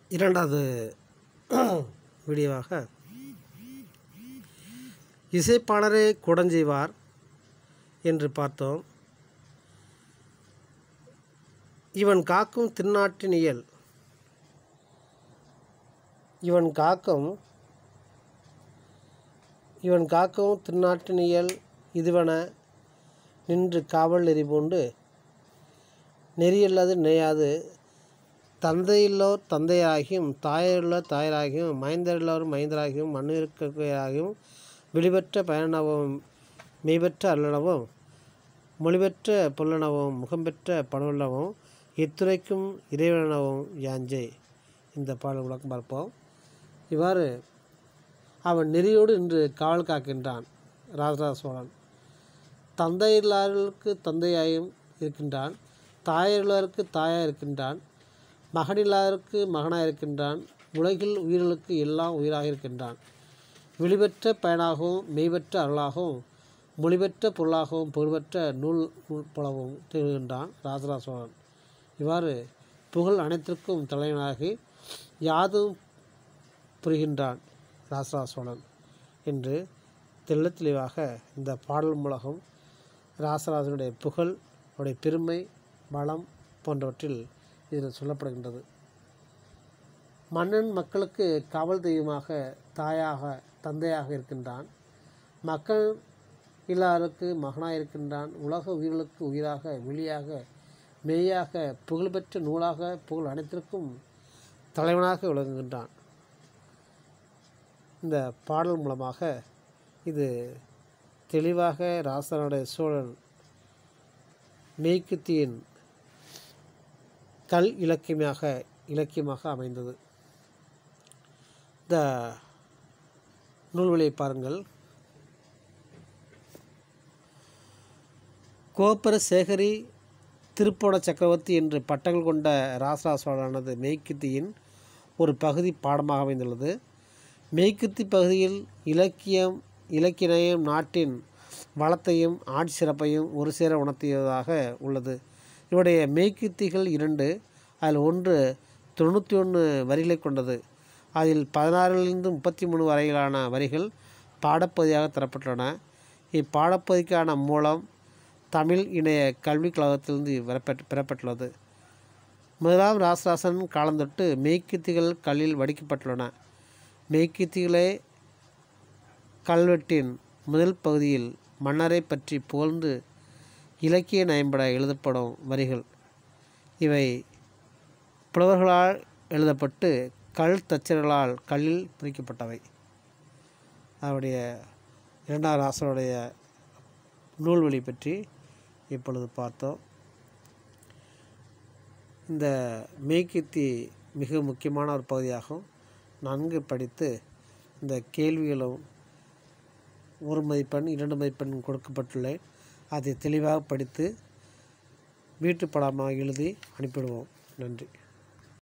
இரண்டாவது வீடியோவாக இசைப்பாடரே குடஞ்செய்வார் என்று பார்த்தோம் இவன் காக்கும் திருநாட்டினியல் இவன் காக்கும் இவன் காக்கும் திருநாட்டினியல் இதுவென நின்று காவல் நெறி பூண்டு நெறியல்லது நினையாது தந்தையுள்ளோர் தந்தையாகியும் தாயருள்ளோர் தாயராகியும் மைந்தருள்ளோர் மைந்தராகியும் மண்ணிற்காகியும் வெளிபெற்ற பயனவும் மெய்பெற்ற அல்லனவும் மொழிபெற்ற புல்லனவும் முகம்பெற்ற பணுள்ளவும் இத்துறைக்கும் இறைவனவும் யாஞ்சே இந்த பாடல் விளக்கம் பார்ப்போம் இவ்வாறு அவன் நெறியோடு இன்று காவல் காக்கின்றான் ராஜராஜ சோழன் தந்தையில்லாருக்கு தந்தையாயும் இருக்கின்றான் தாயருள்ளவருக்கு தாயாக இருக்கின்றான் மகனில்லாருக்கு மகனாக இருக்கின்றான் உலகில் உயிர்களுக்கு எல்லாம் உயிராக இருக்கின்றான் வெளிபெற்ற பயனாகவும் மெய்பெற்ற அருளாகவும் மொழிபெற்ற பொருளாகவும் புகழ்பெற்ற நூல் நூல் போலவும் திகழ்கின்றான் ராஜராஜ சோழன் இவ்வாறு புகழ் அனைத்திற்கும் தலைவனாகி யாதும் புரிகின்றான் ராஜராஜ சோழன் என்று தெள்ளத் தெளிவாக இந்த பாடல் மூலகம் ராசராஜனுடைய புகழ் அவருடைய பெருமை பலம் போன்றவற்றில் இதில் சொல்லப்படுகின்றது மன்னன் மக்களுக்கு காவல் தெய்வமாக தாயாக தந்தையாக இருக்கின்றான் மக்கள் இல்லாருக்கு மகனாக இருக்கின்றான் உலக உயிர்களுக்கு உயிராக வெளியாக மெய்யாக புகழ்பெற்ற நூலாக புகழ் அனைத்திற்கும் தலைவனாக விளங்குகின்றான் இந்த பாடல் மூலமாக இது தெளிவாக ராசனுடைய சோழன் மெய்க்குத்தியின் கல் இலக்கியமாக இலக்கியமாக அமைந்தது இந்த நூல்வெளியை பாருங்கள் கோப்பர சேகரி திருப்போண சக்கரவர்த்தி என்று பட்டங்கள் கொண்ட ராசராஜ சோழனானது மெய்க்குத்தியின் ஒரு பகுதி பாடமாக அமைந்துள்ளது மெய்க்குத்தி பகுதியில் இலக்கியம் இலக்கியம் நாட்டின் வளத்தையும் ஆட்சி சிறப்பையும் ஒரு சேர உணர்த்தியதாக உள்ளது இவருடைய மெய்க்குத்திகள் இரண்டு அதில் ஒன்று தொண்ணூற்றி ஒன்று வரிகளை கொண்டது அதில் பதினாறிலிருந்து முப்பத்தி மூணு வரையிலான வரிகள் பாடப்பகுதியாக தரப்பட்டுள்ளன இப்பாடப்பகுதிக்கான மூலம் தமிழ் இணைய கல்விக் கழகத்திலிருந்து பெறப்பட்டு பெறப்பட்டுள்ளது முதலாம் ராசராசன் காலந்தொட்டு மெய்க்குத்திகள் கல்லில் வடிக்கப்பட்டுள்ளன மெய்க்குத்திகளே கல்வெட்டின் முதல் பகுதியில் மன்னரை பற்றி புகழ்ந்து இலக்கிய நயம்பட எழுதப்படும் வரிகள் இவை புலவர்களால் எழுதப்பட்டு கல் தச்சர்களால் கல்லில் பொறிக்கப்பட்டவை அவருடைய இரண்டாம் ராசனுடைய நூல்வழி பற்றி இப்பொழுது பார்த்தோம் இந்த மெய்க்கித்தி மிக முக்கியமான ஒரு பகுதியாகும் நன்கு படித்து இந்த கேள்விகளும் ஒரு மதிப்பெண் இரண்டு மதிப்பெண் கொடுக்கப்பட்டுள்ளேன் அதை தெளிவாக படித்து வீட்டு படமாக எழுதி அனுப்பிடுவோம் நன்றி